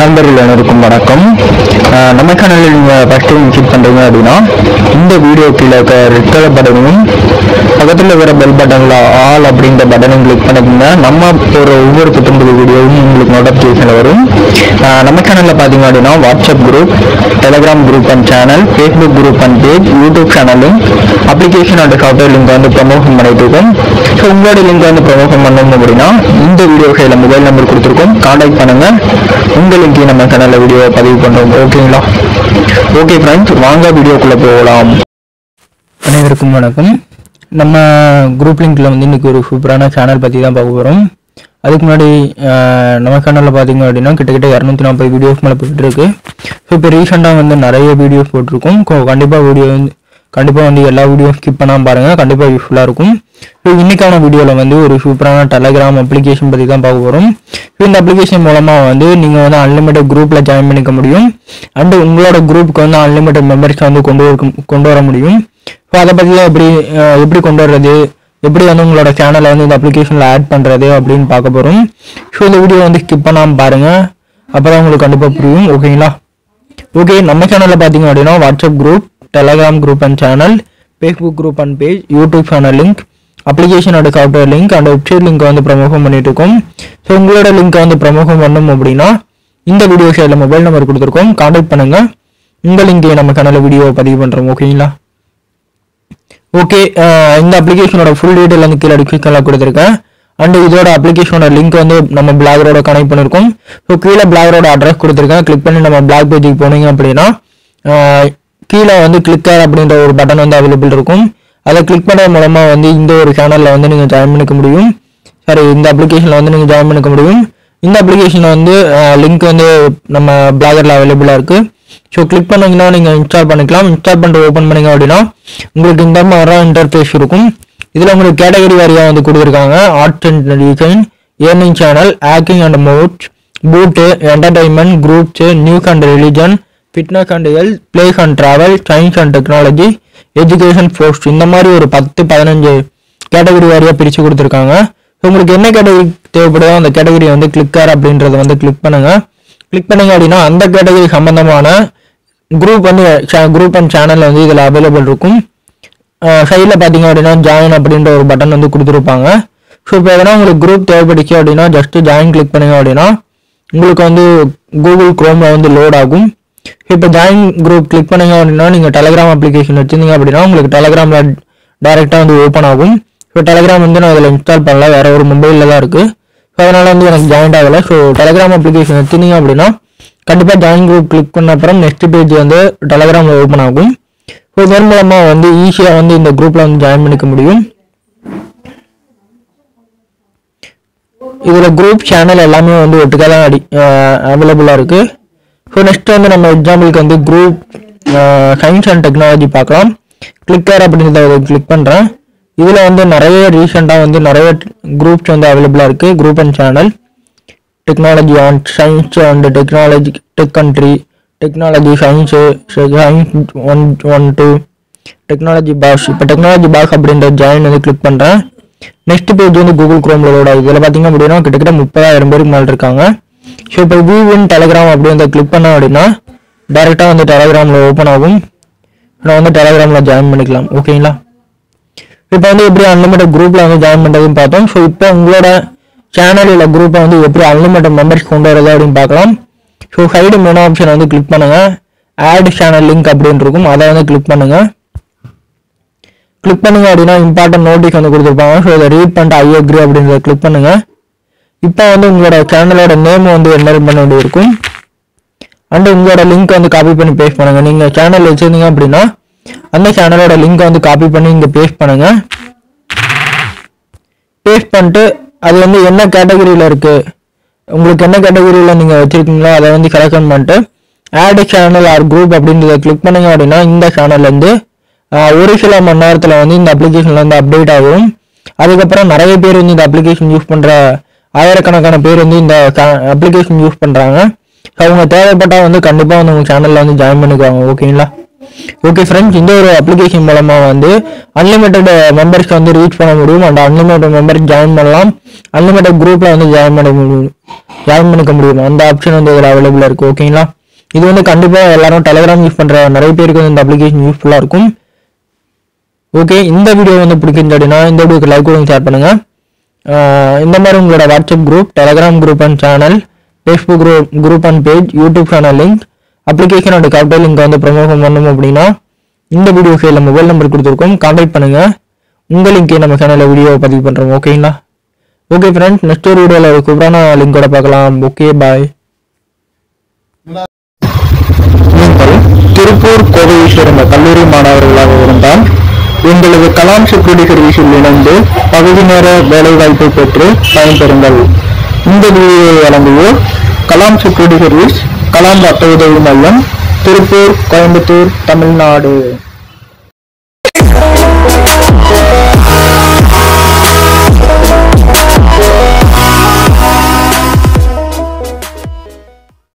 நண்பர்கள் அனைவருக்கும் வணக்கம் அஹ் நம்ம சேனலில் நீங்கள் ஃபஸ்ட் டைம் விசிட் பண்ணுறீங்க அப்படின்னா இந்த வீடியோ கீழே இருக்க ரெட் கலர் பட்டனையும் பக்கத்தில் இருக்கிற பெல் பட்டனில் ஆல் அப்படின்ற பட்டனையும் கிளிக் பண்ணிக்கோங்க நம்ம போகிற ஒவ்வொரு புத்தம்புது வீடியோவும் உங்களுக்கு நோட்டிஃபிகேஷன் வரும் அஹ் நம்ம சேனலில் பார்த்தீங்க அப்படின்னா WhatsApp group Telegram group and channel Facebook group and page YouTube சேனலும் அப்ளிகேஷன் அண்ட் சாஃப்ட்வேர் லிங்க் வந்து ப்ரமோஷன் பண்ணிட்டு இருக்கோம் ஸோ உங்களோட லிங்க் வந்து ப்ரமோஷன் பண்ணணும் அப்படின்னா இந்த வீடியோ கையில் மொபைல் நம்பர் கொடுத்துருக்கோம் கான்டாக்ட் பண்ணுங்க உங்க லிங்கையும் நம்ம சேனலில் வீடியோ பதிவு பண்ணுறோம் ஓகேங்களா ஓகே ஃப்ரெண்ட்ஸ் வாங்க வீடியோக்குள்ளே போகலாம் அனைவருக்கும் வணக்கம் நம்ம குரூப் லிங்க்ல வந்து இன்னைக்கு ஒரு சூப்பரான சேனல் பற்றி தான் பார்க்க போகிறோம் அதுக்கு முன்னாடி அஹ், நம்ம சேனலில் பார்த்தீங்க அப்படின்னா கிட்டத்தட்ட இரநூத்தி நாற்பது வீடியோஸ் மேலே போயிட்டு இருக்கு ஸோ இப்போ ரீசெண்டாக வந்து நிறைய வீடியோஸ் போட்டிருக்கோம் கண்டிப்பாக வீடியோ வந்து கண்டிப்பாக வந்து எல்லா வீடியோவும் ஸ்கிப் பண்ணாமல் பாருங்கள் கண்டிப்பாக யூஸ்ஃபுல்லாக இருக்கும் ஸோ இன்னைக்கான வீடியோவில் வந்து ஒரு சூப்பரான டெலகிராம் அப்ளிகேஷன் பற்றி தான் பார்க்க போகிறோம் ஸோ இந்த அப்ளிகேஷன் மூலமாக வந்து நீங்கள் வந்து அன்லிமிட்டட் குரூப்பில் ஜாயின் பண்ணிக்க முடியும் அண்டு உங்களோட குரூப்புக்கு வந்து அன்லிமிட்டட் மெம்பர்ஸ் வந்து கொண்டு வர கொண்டு வர முடியும் ஸோ அதை பற்றி தான் எப்படி அஹ், எப்படி கொண்டு வர்றது எப்படி வந்து உங்களோட சேனலை வந்து இந்த அப்ளிகேஷனில் ஆட் பண்ணுறது அப்படின்னு பார்க்க போகிறோம் ஸோ இந்த வீடியோ வந்து ஸ்கிப் பண்ணாமல் பாருங்கள் அப்போ தான் உங்களுக்கு கண்டிப்பாக புரியும் ஓகேங்களா ஓகே நம்ம சேனலில் பார்த்தீங்க அப்படின்னா WhatsApp group Telegram group and channel Facebook group and page YouTube channel link application and software link and website link வந்து ப்ரமோஷன் பண்ணிட்டு இருக்கோம் ஸோ உங்களோட லிங்க்கை வந்து ப்ரமோஷன் பண்ணணும் அப்படின்னா இந்த வீடியோ ஷேரில் மொபைல் நம்பர் கொடுத்துருக்கோம் கான்டாக்ட் பண்ணுங்க உங்கள் லிங்கையும் நம்ம சேனலில் வீடியோ பதிவு பண்ணுறோம் ஓகேங்களா ஓகே இந்த அப்ளிகேஷனோட ஃபுல் டீட்டெயில் வந்து கீழே டிஸ்கிரிப்ஷனில் கொடுத்துருக்கேன் அண்ட் இதோட அப்ளிகேஷனோட லிங்க் வந்து நம்ம பிளாகரோட கனெக்ட் பண்ணியிருக்கோம் ஸோ கீழே பிளாகரோட அட்ரஸ் கொடுத்துருக்கேன் கிளிக் பண்ணி நம்ம பிளாக் பேஜுக்கு போனீங்க அப்படின்னா அஹ், கீழே வந்து கிளிக்கர் அப்படின்ற ஒரு பட்டன் வந்து அவைலபிள் இருக்கும் அதை கிளிக் பண்ணுறது மூலமாக வந்து இந்த ஒரு சேனலில் வந்து நீங்கள் ஜாயின் பண்ணிக்க முடியும் சாரி இந்த அப்ளிகேஷனில் வந்து நீங்கள் ஜாயின் பண்ணிக்க முடியும் இந்த அப்ளிகேஷன் வந்து லிங்க் வந்து நம்ம பிளாகரில் அவைலபிளாக இருக்குது ஸோ கிளிக் பண்ணீங்கன்னா நீங்கள் இன்ஸ்டால் பண்ணிக்கலாம் இன்ஸ்டால் பண்ணிட்டு ஓப்பன் பண்ணீங்க அப்படின்னா உங்களுக்கு இந்த மாதிரி இன்டர்ஃபேஸ் இருக்கும் இதில் உங்களுக்கு கேட்டகரி வாரியாக வந்து கொடுத்துருக்காங்க art and design earning channel hacking and mods பூட்டு entertainment groups news and religion fitness and health place and travel science and technology education post இந்த மாதிரி ஒரு பத்து பதினஞ்சு கேட்டகரி வாரியாக பிரித்து கொடுத்துருக்காங்க ஸோ உங்களுக்கு என்ன கேட்டகரி தேவைப்படுதோ அந்த கேட்டகரி வந்து கிளிக்கர் அப்படின்றத வந்து கிளிக் பண்ணுங்க கிளிக் பண்ணீங்க அப்படின்னா அந்த கேட்டகரி சம்பந்தமான குரூப் வந்து குரூப் அண்ட் சேனல் வந்து இதில் அவைலபிள் இருக்கும் சைடில் பார்த்தீங்க அப்படின்னா ஜாயின் அப்படின்ற ஒரு பட்டன் வந்து கொடுத்துருப்பாங்க ஸோ இப்போ எதனா உங்களுக்கு குரூப் தேவைப்படுச்சு அப்படின்னா ஜஸ்ட் ஜாயின் கிளிக் பண்ணீங்க அப்படின்னா உங்களுக்கு வந்து கூகுள் குரோமில் வந்து லோட் ஆகும் இப்போ ஜாயின் குரூப் கிளிக் பண்ணீங்க அப்படின்னா நீங்கள் டெலகிராம் அப்ளிகேஷன் வச்சிருந்தீங்க அப்படின்னா உங்களுக்கு டெலகிராமில் டைரெக்டாக வந்து ஓப்பன் ஆகும் ஸோ டெலகிராம் வந்து நான் இதில் இன்ஸ்டால் பண்ணல வேற ஒரு மொபைலில் தான் இருக்குது ஸோ அதனால் வந்து எனக்கு ஜாயின் ஆகலை ஸோ டெலகிராம் அப்ளிகேஷன் வச்சிருந்தீங்க அப்படின்னா கண்டிப்பாக ஜாயின் குரூப் கிளிக் பண்ண அப்புறம் நெக்ஸ்ட் பேஜ் வந்து டெலகிராமில் ஓப்பன் ஆகும் ஸோ இதன் மூலமாக வந்து ஈஸியாக வந்து இந்த குரூப்பில் வந்து ஜாயின் பண்ணிக்க முடியும் இதில் குரூப் சேனல் எல்லாமே வந்து ஒட்டுக்காக தான் அடி அவைலபிளாக இருக்குது ஸோ நெக்ஸ்ட் வந்து நம்ம எக்ஸாம்பிளுக்கு வந்து குரூப் சயின்ஸ் அண்ட் டெக்னாலஜி பார்க்கலாம் கிளிக்கர் அப்படின்றத கிளிக் பண்ணுறேன் இதில் வந்து நிறைய ரீசெண்டாக வந்து நிறைய குரூப்ஸ் வந்து அவைலபிளாக இருக்குது group and channel technology on science and technology tech country technology science science one one two technology pass இப்போ டெக்னாலஜி பாஸ் அப்படின்ற ஜாயின் வந்து கிளிக் பண்ணுறேன் நெக்ஸ்ட் பேஜ் வந்து கூகுள் குரோமில் லோட் ஆகுது இதில் பார்த்தீங்க அப்படின்னா கிட்டத்தட்ட முப்பதாயிரம் பேருக்கு மேலே இருக்காங்க ஸோ இப்போ வியூ இன் டெலகிராம் அப்படி வந்து கிளிக் பண்ணேன் அப்படின்னா டேரெக்டாக வந்து டெலகிராமில் ஓப்பன் ஆகும் நான் வந்து டெலகிராமில் ஜாயின் பண்ணிக்கலாம் ஓகேங்களா இப்போ வந்து எப்படி அன்லிமிட்டட் குரூப்பில் வந்து ஜாயின் பண்ணுறதுன்னு பார்த்தோம் ஸோ இப்போ உங்களோட சேனலில் குரூப்பை வந்து எப்படி அன்லிமிட்டட் மெம்பர்ஸ் கொண்டு வரது அப்படின்னு பார்க்கலாம் ஸோ சைடு மெனு ஆப்ஷன் வந்து கிளிக் பண்ணுங்க ஆட் சேனல் லிங்க் அப்படின்னு இருக்கும் அதை வந்து கிளிக் பண்ணுங்க கிளிக் பண்ணுங்க அப்படின்னா இம்பார்ட்டன்ட் நோட்டீஸ் வந்து கொடுத்துருப்பாங்க ஸோ இதை ரீட் பண்ணிட்டு ஐ அக்ரி அப்படின்றத கிளிக் பண்ணுங்க இப்போ வந்து உங்களோட சேனலோட நேம் வந்து என்டர் பண்ண வேண்டியிருக்கும் அண்ட் உங்களோட லிங்க் வந்து காப்பி பண்ணி பேஸ்ட் பண்ணுங்க நீங்க சேனல் வச்சிருந்தீங்க அப்படின்னா அந்த சேனலோட லிங்க் வந்து காப்பி பண்ணி இங்க பேஸ்ட் பண்ணுங்க பேஸ்ட் பண்ணிட்டு அது வந்து என்ன கேட்டகரியில இருக்கு உங்களுக்கு என்ன கேட்டகரியில நீங்க வச்சிருக்கீங்களோ அதை வந்து செலக்ஷன் பண்ணிட்டு ஆட் சேனல் ஆர் குரூப் அப்படின்றத கிளிக் பண்ணீங்க அப்படின்னா இந்த சேனல்ல இருந்து ஆஹ், ஒரு சில மணி நேரத்துல வந்து இந்த அப்ளிகேஷன்ல வந்து அப்டேட் ஆகும் அதுக்கப்புறம் நிறைய பேர் வந்து இந்த அப்ளிகேஷன் யூஸ் பண்ற ஆயிரக்கணக்கான பேர் வந்து இந்த அப்ளிகேஷன் யூஸ் பண்றாங்க அவங்க தேவைப்பட்டா வந்து கண்டிப்பா வந்து உங்க சேனல்ல வந்து ஜாயின் பண்ணிக்குவாங்க ஓகேங்களா ஓகே ஃப்ரெண்ட்ஸ் இந்த ஒரு அப்ளிகேஷன் மூலமா வந்து அன்லிமிட்டெட் மெம்பர்ஸ்க்கு வந்து ரீச் பண்ண முடியும் அண்ட் அன்லிமிட்டட் மெம்பர்ஸ் ஜாயின் பண்ணலாம் அன்லிமிட்டட் குரூப்ல வந்து ஜாயின் பண்ண முடியும் ஜாயின் பண்ணிக்க முடியும் அந்த ஆப்ஷன் வந்து இதில் அவைலபிளாக இருக்குது ஓகேங்களா இது வந்து கண்டிப்பாக எல்லாரும் டெலிகிராம் யூஸ் பண்ணுற நிறைய பேருக்கு வந்து இந்த அப்ளிகேஷன் யூஸ்ஃபுல்லாக இருக்கும் ஓகே இந்த வீடியோ வந்து பிடிச்சிருந்து அப்படின்னா இந்த வீடியோக்கு லைக் கொடுங்க ஷேர் பண்ணுங்க ஆஹ் இந்த மாதிரி உங்களோட WhatsApp group Telegram group and channel Facebook group group and page YouTube channel link application and capital link வந்து ப்ரமோஷன் பண்ணணும் அப்படின்னா இந்த வீடியோ ஃபைலில் மொபைல் நம்பர் கொடுத்துருக்கோம் கான்டாக்ட் பண்ணுங்க உங்க லிங்கே நம்ம சேனலில் வீடியோ பதிவு பண்ணுறோம் ஓகேங்களா ஓகே ஃப்ரெண்ட்ஸ் நெக்ஸ்ட் ஒரு வீடியோவில் ஒரு சூப்பரான லிங்கோட பார்க்கலாம் ஓகே பாய் நீங்கள் திருப்பூர் கோவையை சேர்ந்த கல்லூரி மாணவர்களாக இருந்தால் எங்களது கலாம் செக்யூரிட்டி சர்வீஸில் இணைந்து பகுதி நேர வேலைவாய்ப்பை பெற்று பயன்பெறுங்கள் இந்த வீடியோவை வழங்குவோர் கலாம் செக்யூரிட்டி சர்வீஸ் கலாம் ரத்த உதவி மையம் திருப்பூர் கோயம்புத்தூர் தமிழ்நாடு